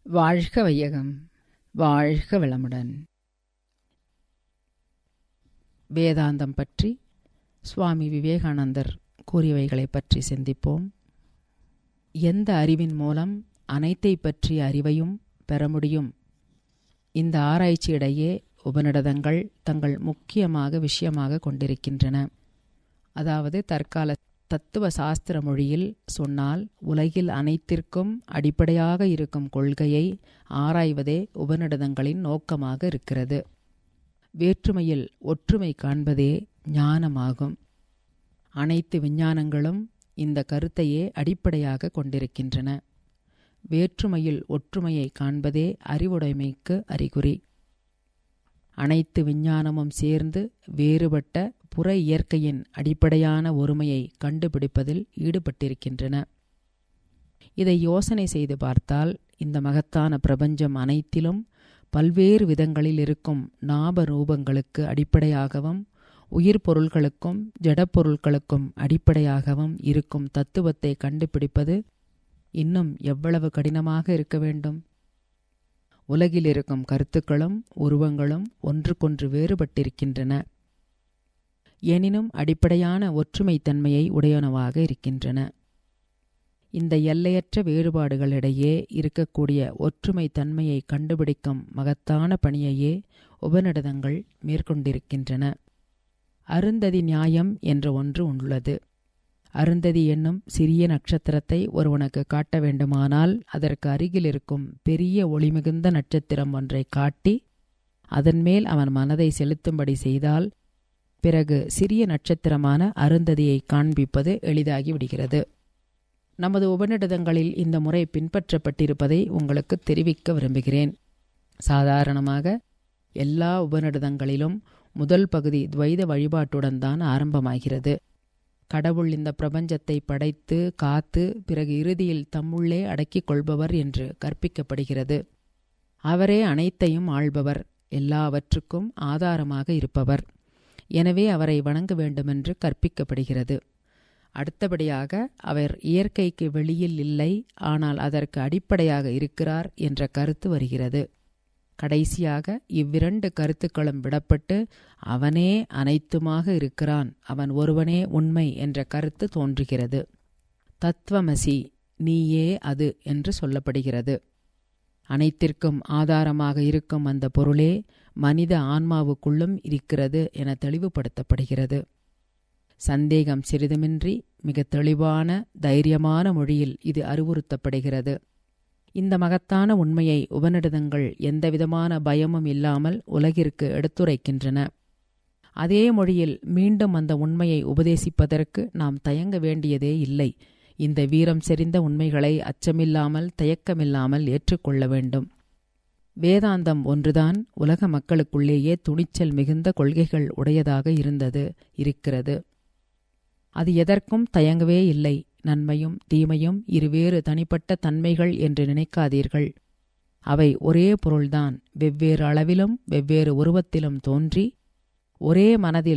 வாழ்க வையகம் வாழ்க வளமுடன் வேதாந்தம் பற்றி சுவாமி விவேகானந்தர் கூறியவைகளை பற்றி சிந்திப்போம் எந்த அறிவின் மூலம் அனைத்தை பற்றிய அறிவையும் பெற முடியும் இந்த ஆராய்ச்சியிடையே உபநிடதங்கள் தங்கள் முக்கியமாக விஷயமாக கொண்டிருக்கின்றன அதாவது தற்கால தத்துவ சாஸ்திர மொழியில் சொன்னால் உலகில் அனைத்திற்கும் அடிப்படையாக இருக்கும் கொள்கையை ஆராய்வதே உபநிடதங்களின் நோக்கமாக இருக்கிறது வேற்றுமையில் ஒற்றுமை காண்பதே ஞானமாகும் அனைத்து விஞ்ஞானங்களும் இந்த கருத்தையே அடிப்படையாக கொண்டிருக்கின்றன வேற்றுமையில் ஒற்றுமையை காண்பதே அறிவுடைமைக்கு அறிகுறி அனைத்து விஞ்ஞானமும் சேர்ந்து வேறுபட்ட புற இயற்கையின் அடிப்படையான ஒருமையை கண்டுபிடிப்பதில் ஈடுபட்டிருக்கின்றன இதை யோசனை செய்து பார்த்தால் இந்த மகத்தான பிரபஞ்சம் அனைத்திலும் பல்வேறு விதங்களில் இருக்கும் நாப ரூபங்களுக்கு அடிப்படையாகவும் உயிர் பொருள்களுக்கும் ஜடப்பொருட்களுக்கும் அடிப்படையாகவும் இருக்கும் தத்துவத்தை கண்டுபிடிப்பது இன்னும் எவ்வளவு கடினமாக இருக்க வேண்டும் உலகில் இருக்கும் கருத்துக்களும் உருவங்களும் ஒன்றுக்கொன்று வேறுபட்டிருக்கின்றன எனினும் அடிப்படையான ஒற்றுமைத்தன்மையை உடையனவாக இருக்கின்றன இந்த எல்லையற்ற வேறுபாடுகளிடையே இருக்கக்கூடிய ஒற்றுமை தன்மையை கண்டுபிடிக்கும் மகத்தான பணியையே உபநிடதங்கள் மேற்கொண்டிருக்கின்றன அருந்ததி நியாயம் என்ற ஒன்று உள்ளது அருந்ததி என்னும் சிறிய நட்சத்திரத்தை ஒருவனுக்கு காட்ட வேண்டுமானால் அதற்கு அருகில் இருக்கும் பெரிய ஒளிமிகுந்த நட்சத்திரம் ஒன்றை காட்டி அதன் மேல் அவன் மனதை செலுத்தும்படி செய்தால் பிறகு சிறிய நட்சத்திரமான அருந்ததியை காண்பிப்பது எளிதாகி விடுகிறது நமது உபநிடதங்களில் இந்த முறை பின்பற்றப்பட்டிருப்பதை உங்களுக்கு தெரிவிக்க விரும்புகிறேன் சாதாரணமாக எல்லா உபநிடதங்களிலும் முதல் பகுதி துவைத வழிபாட்டுடன் தான் ஆரம்பமாகிறது கடவுள் இந்த பிரபஞ்சத்தை படைத்து காத்து பிறகு இறுதியில் தம்முள்ளே அடக்கிக் கொள்பவர் என்று கற்பிக்கப்படுகிறது அவரே அனைத்தையும் ஆள்பவர் எல்லாவற்றுக்கும் ஆதாரமாக இருப்பவர் எனவே அவரை வணங்க வேண்டுமென்று கற்பிக்கப்படுகிறது அடுத்தபடியாக அவர் இயற்கைக்கு வெளியில் இல்லை ஆனால் அதற்கு அடிப்படையாக இருக்கிறார் என்ற கருத்து வருகிறது கடைசியாக இவ்விரண்டு கருத்துக்களும் விடப்பட்டு அவனே அனைத்துமாக இருக்கிறான் அவன் ஒருவனே உண்மை என்ற கருத்து தோன்றுகிறது தத்துவமசி நீயே அது என்று சொல்லப்படுகிறது அனைத்திற்கும் ஆதாரமாக இருக்கும் அந்த பொருளே மனித ஆன்மாவுக்குள்ளும் இருக்கிறது என தெளிவுபடுத்தப்படுகிறது சந்தேகம் சிறிதுமின்றி மிக தெளிவான தைரியமான மொழியில் இது அறிவுறுத்தப்படுகிறது இந்த மகத்தான உண்மையை உபநிடதங்கள் எந்தவிதமான பயமும் இல்லாமல் உலகிற்கு எடுத்துரைக்கின்றன அதே மொழியில் மீண்டும் அந்த உண்மையை உபதேசிப்பதற்கு நாம் தயங்க வேண்டியதே இல்லை இந்த வீரம் செறிந்த உண்மைகளை அச்சமில்லாமல் தயக்கமில்லாமல் ஏற்றுக்கொள்ள வேண்டும் வேதாந்தம் ஒன்றுதான் உலக மக்களுக்குள்ளேயே துணிச்சல் மிகுந்த கொள்கைகள் உடையதாக இருந்தது இருக்கிறது அது எதற்கும் தயங்கவே இல்லை நன்மையும் தீமையும் இருவேறு தனிப்பட்ட தன்மைகள் என்று நினைக்காதீர்கள் அவை ஒரே பொருள்தான் வெவ்வேறு அளவிலும் வெவ்வேறு உருவத்திலும் தோன்றி ஒரே மனதில்